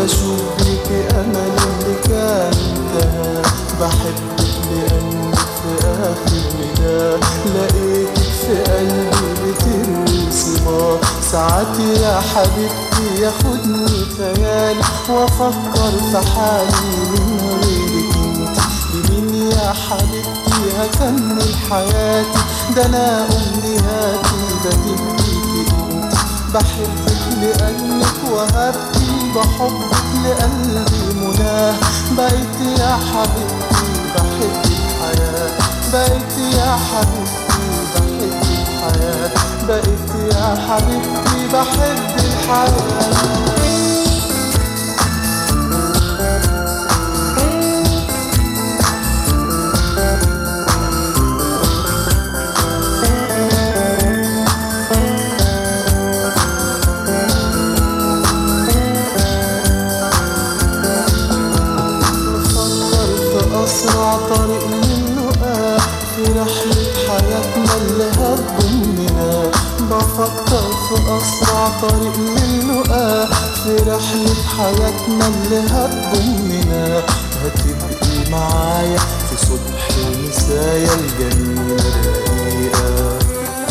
واشوف بيك امل اللي كان انتهى بحبك لانك في اخر نداء لقيتك في قلبي بتروي صبا ساعات يا حبيبتي ياخدني خيالي وافكر في حالي من غيرك انت لمين يا حبيبتي هكمل حياتي ده انا امنياتي بديك انت بحبك لانك وهبتي بحبك لقلبي مناه بقيت يا حبيبتي بحب الحياة بقيت يا حبيبتي بحب الحياة بقيت يا حبيبتي بحب الحياة بفكر في أسرع طريق للقاء في رحلة حياتنا اللي هتضمنا بفكر في أسرع طريق للقاء في رحلة حياتنا اللي هتضمنا هتبقي معايا في صبح مسايا الجميلة الرقيقة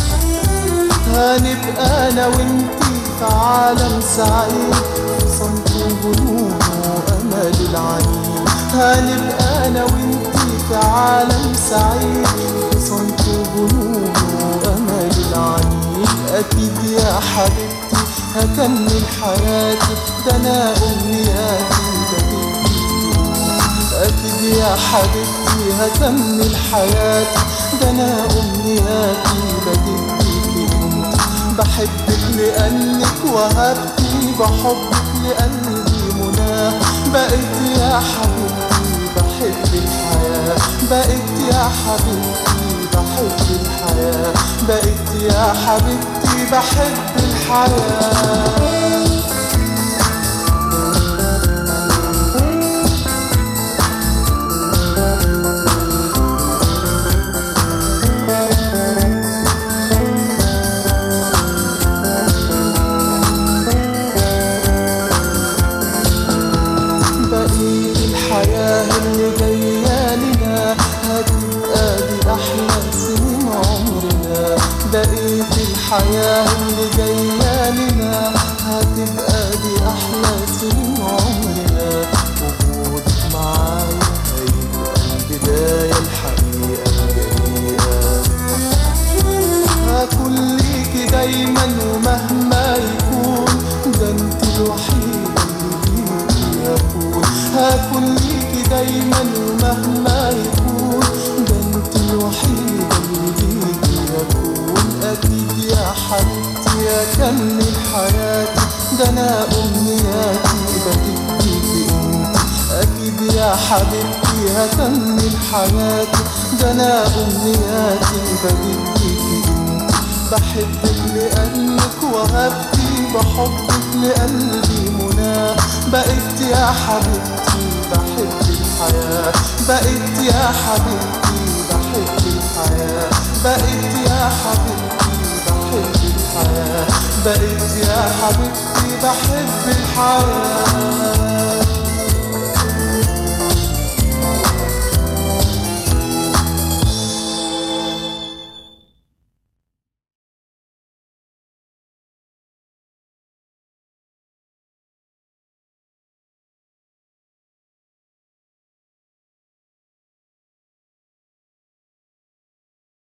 هنبقى انا وانتي في عالم سعيد في صمت وجنون وامل العين هنبقى انا وانتي في عالم سعيد في صمت وجنون وامل العين اكيد يا حبيبتي هكمل حياتي ده انا امنياتي بديك أكيد يا حبيبتي هكمل حياتي ده أنا أمنياتي بديك أنت بحبك لأنك وهبتي بحبك لقلبي مناه بقيت يا حبيبتي بحب الحياة بقيت يا حبيبتي بحب الحياة بقيت يا حبيبتي بحب الحياة بقيت الحياة اللي جاية لنا هتبقى دي أحلى سنين عمرنا بقيت الحياة اللي جاية لنا هتبقى دي أحلى سنين عمرنا وجودك معايا هيبقى البداية الحقيقة الجريئة هكون ليكي دايما ومهما يكون ده انت الوحيدة اللي ليكي هكون هكون ليكي دايما ومهما يكون ده انت الوحيدة اللي ليكي هكون اكيد يا حبيبتي اكمل حياتي ده انا امنياتي بديكي انت اكيد يا حبيبتي هكمل حياتي ده انا امنياتي بديكي انت بحبك لأنك وهبتي بحبك لقلبي مناه بقيت يا حبيبتي بحب الحياة بقيت يا حبيبتي بحب الحياة بقيت يا حبيبتي بحب الحياة بقيت يا حبيبتي بحب الحياة